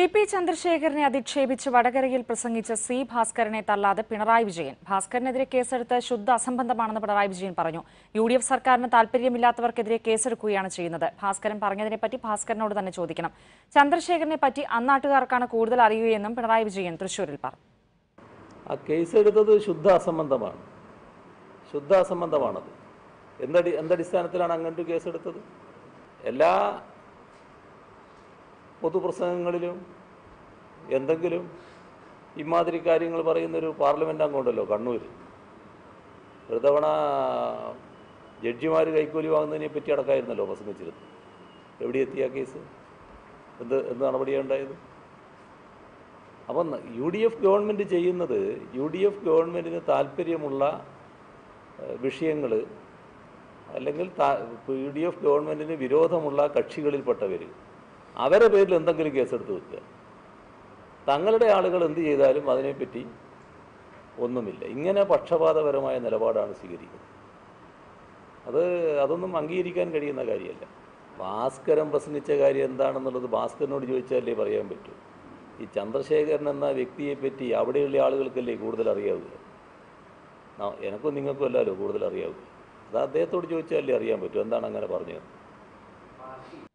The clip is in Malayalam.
പി ചന്ദ്രശേഖരനെ അധിക്ഷേപിച്ച് വടകരയിൽ പ്രസംഗിച്ച സി ഭാസ്കരനെ തള്ളാതെ പിണറായി വിജയൻ ഭാസ്കരനെതിരെ കേസെടുത്ത് ശുദ്ധ അസംബന്ധമാണെന്ന് പിണറായി വിജയൻ പറഞ്ഞു യു ഡി എഫ് സർക്കാരിന് താൽപര്യമില്ലാത്തവർക്കെതിരെ കേസെടുക്കുകയാണ് ചെയ്യുന്നത് ഭാസ്കരൻ പറഞ്ഞതിനെപ്പറ്റി ഭാസ്കരനോട് തന്നെ ചോദിക്കണം ചന്ദ്രശേഖരനെ പറ്റി അന്നാട്ടുകാർക്കാണ് കൂടുതൽ അറിയുകയെന്നും പിണറായി വിജയൻ തൃശൂരിൽ പറഞ്ഞു ആ കേസ് എടുത്തത് ശുദ്ധ അസംബന്ധമാണ് ശുദ്ധ അസംബന്ധമാണത് എന്തടി എന്തടിസ്ഥാനത്തിലാണ് അങ്ങനൊരു കേസെടുത്തത് എല്ലാ പൊതുപ്രസംഗങ്ങളിലും എന്തെങ്കിലും ഇമാതിരി കാര്യങ്ങൾ പറയുന്നൊരു പാർലമെൻ്റ് അംഗമുണ്ടല്ലോ കണ്ണൂർ ഒരു തവണ ജഡ്ജിമാർ കൈക്കൂലി വാങ്ങുന്നതിനെ പറ്റി അടക്കമായിരുന്നല്ലോ പ്രസംഗിച്ചിരുന്നത് എവിടെ എത്തിയ കേസ് എന്ത് എന്ത് നടപടിയാണ് ഉണ്ടായത് അപ്പം യു ഡി എഫ് ഗവൺമെൻറ് ചെയ്യുന്നത് യു ഡി എഫ് ഗവൺമെൻറ്റിന് താല്പര്യമുള്ള വിഷയങ്ങൾ അല്ലെങ്കിൽ യു ഡി എഫ് ഗവൺമെൻറ്റിന് വിരോധമുള്ള കക്ഷികളിൽപ്പെട്ടവർ അവരെ പേരിൽ എന്തെങ്കിലും കേസെടുത്ത് വെക്കുക തങ്ങളുടെ ആളുകൾ എന്ത് ചെയ്താലും അതിനെപ്പറ്റി ഒന്നുമില്ല ഇങ്ങനെ പക്ഷപാതപരമായ നിലപാടാണ് സ്വീകരിക്കുന്നത് അത് അതൊന്നും അംഗീകരിക്കാൻ കഴിയുന്ന കാര്യമല്ല ഭാസ്കരൻ പ്രസംഗിച്ച കാര്യം എന്താണെന്നുള്ളത് ഭാസ്കരനോട് ചോദിച്ചാലേ പറയാൻ പറ്റൂ ഈ ചന്ദ്രശേഖരൻ എന്ന വ്യക്തിയെ പറ്റി അവിടെയുള്ള ആളുകൾക്കല്ലേ കൂടുതൽ അറിയാവുക ന- എനക്കും നിങ്ങൾക്കും അല്ലല്ലോ കൂടുതൽ അറിയാവുക അത് അദ്ദേഹത്തോട് ചോദിച്ചാലേ അറിയാൻ പറ്റൂ എന്താണ് അങ്ങനെ പറഞ്ഞത്